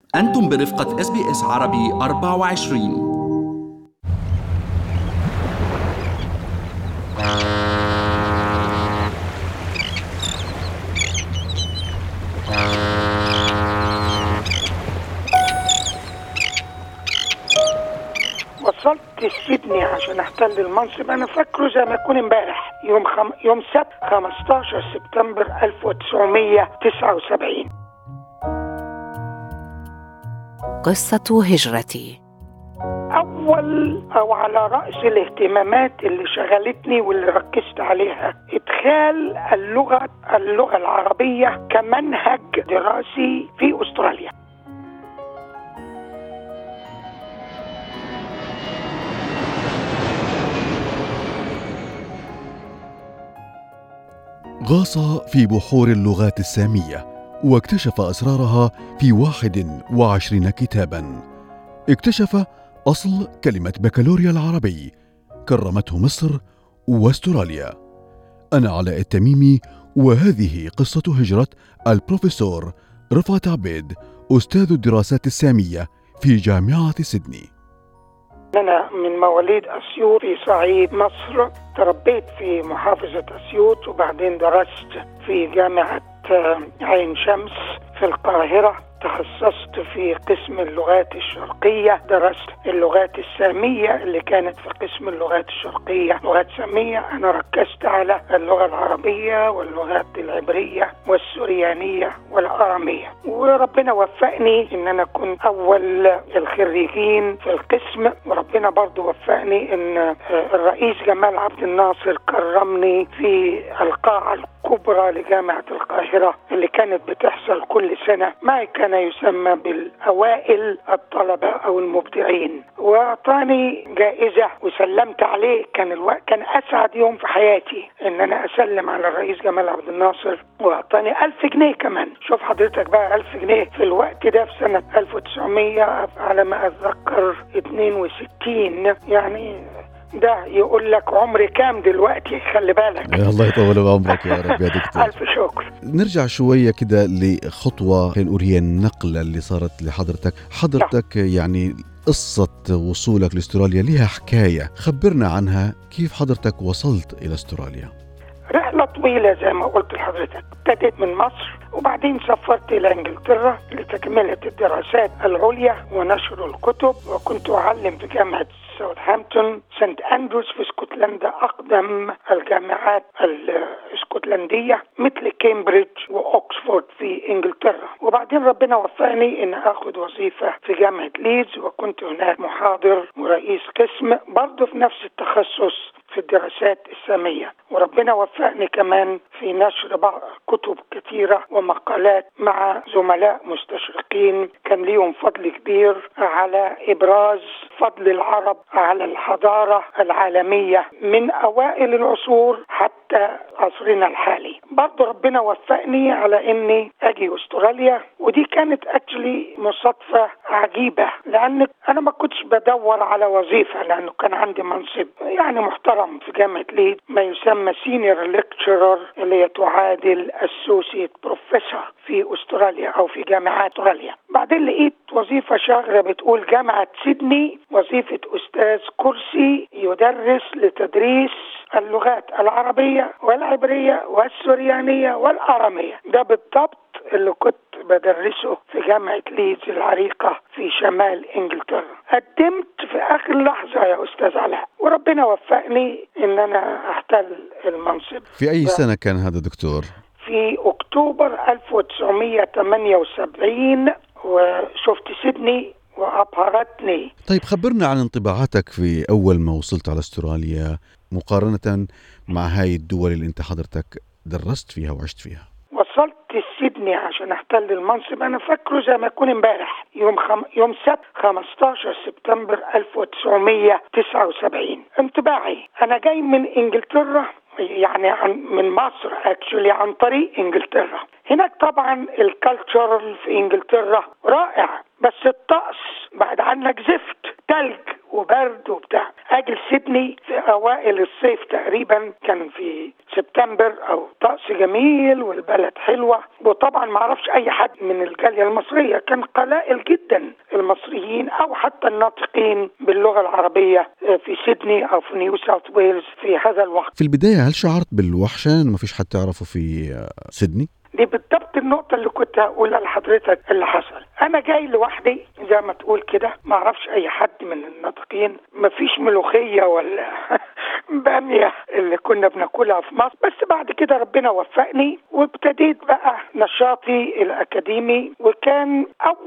أنتم برفقة اس بي اس عربي 24 وصلت سيدني عشان احتل المنصب انا فاكره زي ما يكون امبارح يوم خم... يوم سبت 15 سبتمبر 1979 قصة هجرتي اول او على راس الاهتمامات اللي شغلتني واللي ركزت عليها ادخال اللغه اللغه العربيه كمنهج دراسي في استراليا غاص في بحور اللغات السامية واكتشف أسرارها في واحد وعشرين كتابا اكتشف أصل كلمة بكالوريا العربي كرمته مصر واستراليا أنا علاء التميمي وهذه قصة هجرة البروفيسور رفعت عبيد أستاذ الدراسات السامية في جامعة سيدني أنا من مواليد أسيوط في صعيد مصر تربيت في محافظة أسيوط وبعدين درست في جامعة آه، عين شمس في القاهرة تخصصت في قسم اللغات الشرقية درست اللغات السامية اللي كانت في قسم اللغات الشرقية لغات سامية أنا ركزت على اللغة العربية واللغات العبرية والسريانية والأرامية وربنا وفقني إن أنا كنت أول الخريجين في القسم وربنا برضو وفقني إن آه، الرئيس جمال عبد الناصر كرمني في القاعة الكبرى لجامعة القاهرة اللي كانت بتحصل كل سنة ما كان يسمى بالأوائل الطلبة أو المبدعين وأعطاني جائزة وسلمت عليه كان الوقت كان أسعد يوم في حياتي إن أنا أسلم على الرئيس جمال عبد الناصر وأعطاني ألف جنيه كمان شوف حضرتك بقى ألف جنيه في الوقت ده في سنة 1900 على ما أتذكر 62 يعني ده يقول لك عمري كام دلوقتي خلي بالك الله يطول بعمرك يا رب يا دكتور ألف شكر نرجع شوية كده لخطوة خلينا نقول هي النقلة اللي صارت لحضرتك حضرتك يعني قصة وصولك لاستراليا لها حكاية خبرنا عنها كيف حضرتك وصلت إلى استراليا رحلة طويلة زي ما قلت لحضرتك ابتدت من مصر وبعدين سافرت إلى إنجلترا لتكملة الدراسات العليا ونشر الكتب وكنت أعلم في جامعة ساوثهامبتون سانت أندروز في اسكتلندا أقدم الجامعات الاسكتلندية مثل كامبريدج وأكسفورد في إنجلترا وبعدين ربنا وفقني إن أخذ وظيفة في جامعة ليدز وكنت هناك محاضر ورئيس قسم برضه في نفس التخصص في الدراسات السامية وربنا وفقني كمان في نشر بعض كتب كثيرة ومقالات مع زملاء مستشرقين كان ليهم فضل كبير على إبراز فضل العرب على الحضارة العالمية من أوائل العصور حتى عصرنا الحالي برضو ربنا وفقني على اني اجي استراليا ودي كانت اكشلي مصادفة عجيبة لان انا ما كنتش بدور على وظيفة لانه كان عندي منصب يعني محترم في جامعة ليد ما يسمى سينيور ليكتشرر اللي هي تعادل اسوسيت بروفيسور في استراليا او في جامعات استراليا بعدين لقيت وظيفة شاغرة بتقول جامعة سيدني وظيفة استاذ كرسي يدرس لتدريس اللغات العربية والعبرية والسريانية والأرامية ده بالضبط اللي كنت بدرسه في جامعة ليدز العريقة في شمال إنجلترا قدمت في آخر لحظة يا أستاذ علاء وربنا وفقني إن أنا أحتل المنصب في أي سنة كان هذا دكتور؟ في أكتوبر 1978 وشفت سيدني وأبهرتني طيب خبرنا عن انطباعاتك في أول ما وصلت على استراليا مقارنة مع هاي الدول اللي انت حضرتك درست فيها وعشت فيها وصلت سيدني عشان احتل المنصب انا فاكره زي ما يكون امبارح يوم خم... يوم سبت 15 سبتمبر 1979 انطباعي انا جاي من انجلترا يعني عن من مصر اكشولي عن طريق انجلترا هناك طبعا الكالتشر في انجلترا رائع بس الطقس بعد عنك زفت تلج وبرد وبتاع اجي سيدني في اوائل الصيف تقريبا كان في سبتمبر او طقس جميل والبلد حلوه وطبعا ما اعرفش اي حد من الجاليه المصريه كان قلائل جدا المصريين او حتى الناطقين باللغه العربيه في سيدني او في نيو ساوث ويلز في هذا الوقت في البدايه هل شعرت بالوحشه انه ما فيش حد تعرفه في سيدني دي بالضبط النقطة اللي كنت هقولها لحضرتك اللي حصل، أنا جاي لوحدي زي ما تقول كده ما أعرفش أي حد من الناطقين، مفيش ملوخية ولا بامية اللي كنا بناكلها في مصر، بس بعد كده ربنا وفقني وابتديت بقى نشاطي الأكاديمي وكان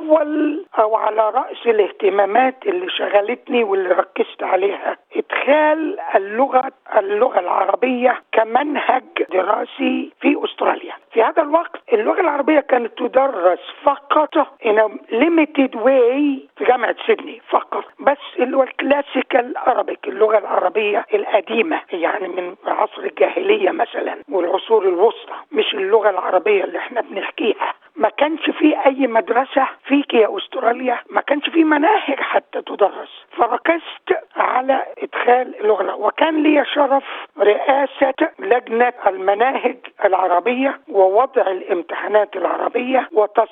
أول أو على رأس الاهتمامات اللي شغلتني واللي ركزت عليها إدخال اللغة اللغة العربية كمنهج دراسي في أستراليا. في هذا الوقت اللغة العربية كانت تدرس فقط in a limited way في جامعة سيدني فقط بس اللي هو الكلاسيكال Arabic اللغة العربية القديمة يعني من عصر الجاهلية مثلا والعصور الوسطى مش اللغة العربية اللي احنا بنحكيها ما كانش في اي مدرسة فيك يا استراليا ما كانش في مناهج حتى تدرس فركزت على ادخال اللغة وكان لي شرف رئاسة لجنة المناهج العربية ووضع الامتحانات العربية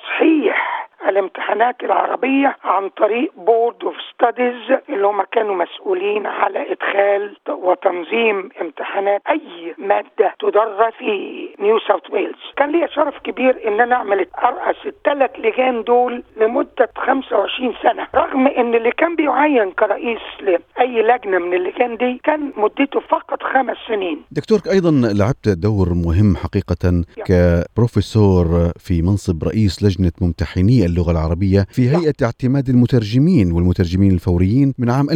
وتصحيح الامتحانات العربية عن طريق بورد اوف ستاديز اللي هم كانوا مسؤولين على ادخال وتنظيم امتحانات اي مادة تدرس في نيو ساوث ويلز كان لي شرف كبير ان انا اعمل ارأس الثلاث لجان دول لمدة 25 سنة رغم ان اللي كان بيعين كرئيس لاي لجنة من اللجان دي كان مدته فقط خمس سنين دكتور ايضا لعبت دور مهم حقيقة كبروفيسور في منصب رئيس لجنة ممتحني اللغة العربية في هيئة اعتماد المترجمين والمترجمين الفوريين من عام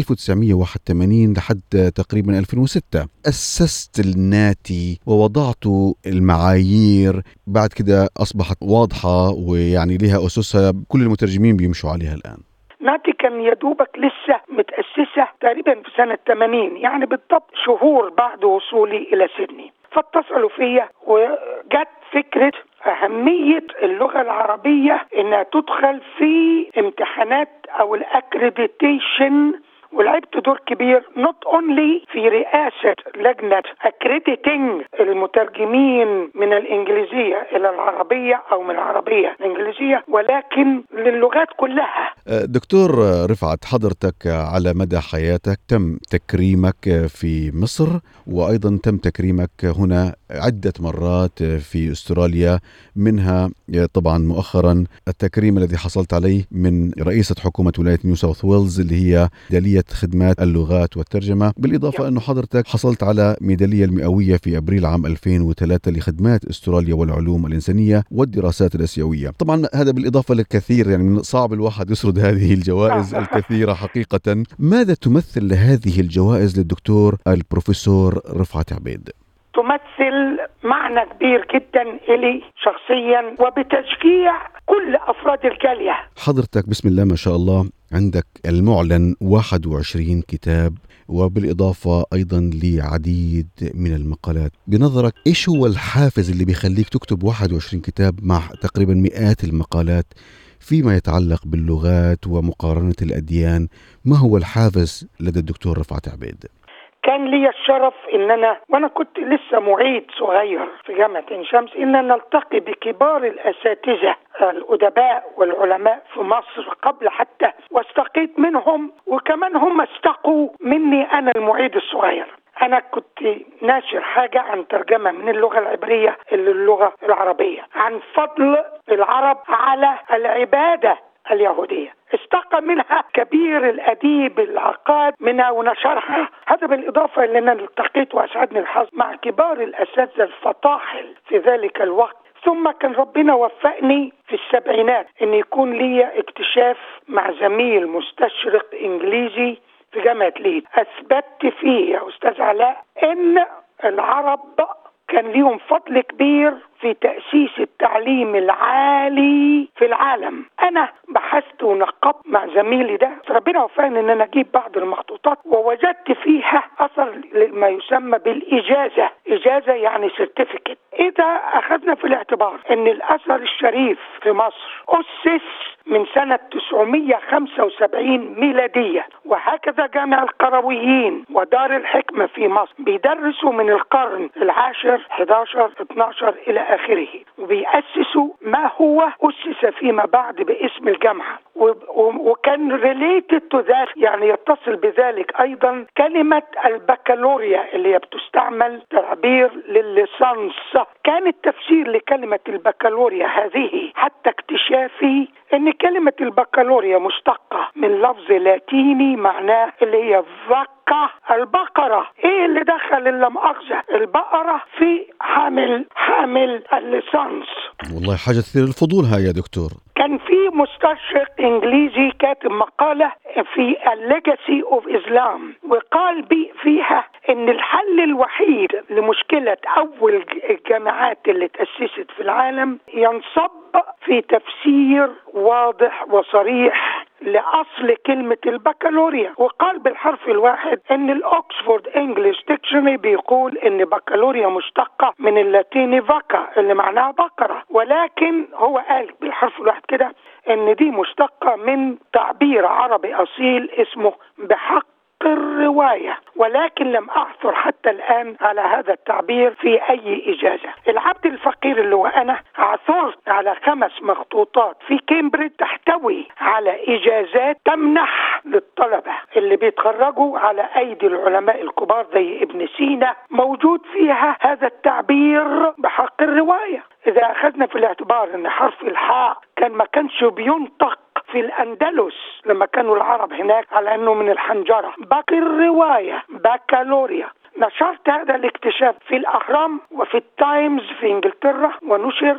1981 لحد تقريبا 2006 أسست الناتي ووضعت المعايير بعد كده أصبحت واضحة ويعني لها أسسها كل المترجمين بيمشوا عليها الآن ناتي كان يا دوبك لسه متأسسة تقريبا في سنة 80 يعني بالضبط شهور بعد وصولي إلى سيدني فاتصلوا فيا وجت فكرة أهمية اللغة العربية إنها تدخل في امتحانات أو الأكريديتيشن ولعبت دور كبير نوت اونلي في رئاسه لجنه اكريديتنج المترجمين من الانجليزيه الى العربيه او من العربيه الانجليزيه ولكن للغات كلها. دكتور رفعت حضرتك على مدى حياتك تم تكريمك في مصر وايضا تم تكريمك هنا عده مرات في استراليا منها طبعا مؤخرا التكريم الذي حصلت عليه من رئيسه حكومه ولايه نيو ساوث ويلز اللي هي ميداليه خدمات اللغات والترجمه بالاضافه انه حضرتك حصلت على ميداليه المئويه في ابريل عام 2003 لخدمات استراليا والعلوم الانسانيه والدراسات الاسيويه طبعا هذا بالاضافه للكثير يعني من صعب الواحد يسرد هذه الجوائز الكثيره حقيقه ماذا تمثل هذه الجوائز للدكتور البروفيسور رفعت عبيد تمثل معنى كبير جدا إلي شخصيا وبتشجيع كل أفراد الجالية حضرتك بسم الله ما شاء الله عندك المعلن 21 كتاب وبالإضافة أيضا لعديد من المقالات بنظرك إيش هو الحافز اللي بيخليك تكتب 21 كتاب مع تقريبا مئات المقالات فيما يتعلق باللغات ومقارنة الأديان ما هو الحافز لدى الدكتور رفعت عبيد؟ كان لي الشرف ان انا وانا كنت لسه معيد صغير في جامعه عين شمس ان نلتقي بكبار الاساتذه الادباء والعلماء في مصر قبل حتى واستقيت منهم وكمان هم استقوا مني انا المعيد الصغير انا كنت ناشر حاجه عن ترجمه من اللغه العبريه الى اللغه العربيه عن فضل العرب على العباده اليهوديه استقى منها كبير الاديب العقاد منها ونشرها هذا بالاضافه الى ان التقيت واسعدني الحظ مع كبار الاساتذه الفطاحل في ذلك الوقت ثم كان ربنا وفقني في السبعينات ان يكون لي اكتشاف مع زميل مستشرق انجليزي في جامعه ليد اثبتت فيه يا استاذ علاء ان العرب كان ليهم فضل كبير في تأسيس التعليم العالي في العالم أنا بحثت ونقبت مع زميلي ده ربنا وفقني ان انا اجيب بعض المخطوطات ووجدت فيها اثر لما يسمى بالاجازه اجازه يعني سيرتيفيكت اذا اخذنا في الاعتبار ان الاثر الشريف في مصر اسس من سنة 975 ميلادية وهكذا جامع القرويين ودار الحكمة في مصر بيدرسوا من القرن العاشر 11 12 إلى آخره وبيأسسوا ما هو أسس فيما بعد باسم الجامعة وكان ريليتد تو ذات يعني يتصل بذلك ايضا كلمه البكالوريا اللي هي بتستعمل تعبير للليسانس كان التفسير لكلمه البكالوريا هذه حتى اكتشافي ان كلمه البكالوريا مشتقه من لفظ لاتيني معناه اللي هي فاكا البقرة ايه اللي دخل اللي مؤاخذة البقرة في حامل حامل الليسانس والله حاجة تثير الفضول هاي يا دكتور كان في مستشرق انجليزي كاتب مقاله في الليجاسي اوف اسلام وقال بي فيها ان الحل الوحيد لمشكله اول الجامعات اللي تاسست في العالم ينصب في تفسير واضح وصريح لاصل كلمه البكالوريا وقال بالحرف الواحد ان الاوكسفورد انجلش ديكشنري بيقول ان بكالوريا مشتقه من اللاتيني فاكا اللي معناها بقره ولكن هو قال بالحرف الواحد كده ان دي مشتقه من تعبير عربي اصيل اسمه بحق الرواية ولكن لم أعثر حتى الآن على هذا التعبير في أي إجازة العبد الفقير اللي هو أنا عثرت على خمس مخطوطات في كامبريدج تحتوي على إجازات تمنح للطلبة اللي بيتخرجوا على أيدي العلماء الكبار زي ابن سينا موجود فيها هذا التعبير بحق الرواية إذا أخذنا في الاعتبار أن حرف الحاء كان ما كانش بينطق في الأندلس لما كانوا العرب هناك على أنه من الحنجرة باقي الرواية بكالوريا نشرت هذا الاكتشاف في الأهرام وفي التايمز في إنجلترا ونشر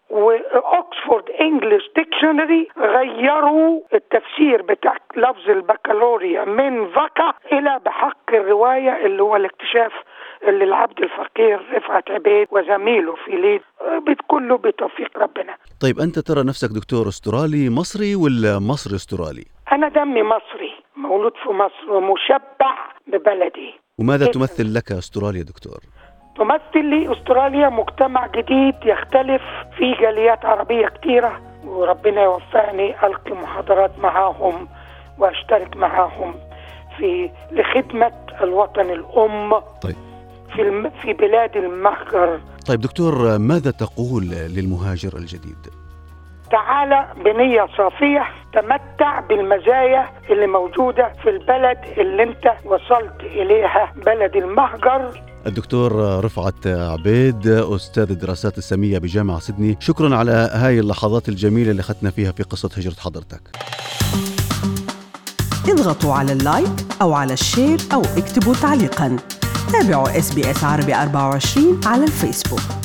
واوكسفورد انجلش ديكشنري غيروا التفسير بتاع لفظ البكالوريا من فاكا الى بحق الروايه اللي هو الاكتشاف اللي العبد الفقير رفعت عبيد وزميله في ليد كله بتوفيق ربنا طيب انت ترى نفسك دكتور استرالي مصري ولا مصري استرالي انا دمي مصري مولود في مصر ومشبع ببلدي وماذا تمثل لك استراليا دكتور تمثل لي استراليا مجتمع جديد يختلف في جاليات عربيه كثيره وربنا يوفقني القي محاضرات معاهم واشترك معاهم في لخدمه الوطن الام طيب في الم... في بلاد المهجر طيب دكتور ماذا تقول للمهاجر الجديد تعال بنية صافية تمتع بالمزايا اللي موجودة في البلد اللي انت وصلت إليها بلد المهجر الدكتور رفعت عبيد أستاذ الدراسات السامية بجامعة سيدني شكرا على هاي اللحظات الجميلة اللي أخذنا فيها في قصة هجرة حضرتك اضغطوا على اللايك أو على الشير أو اكتبوا تعليقاً تابعوا اس بي اس عربي 24 على الفيسبوك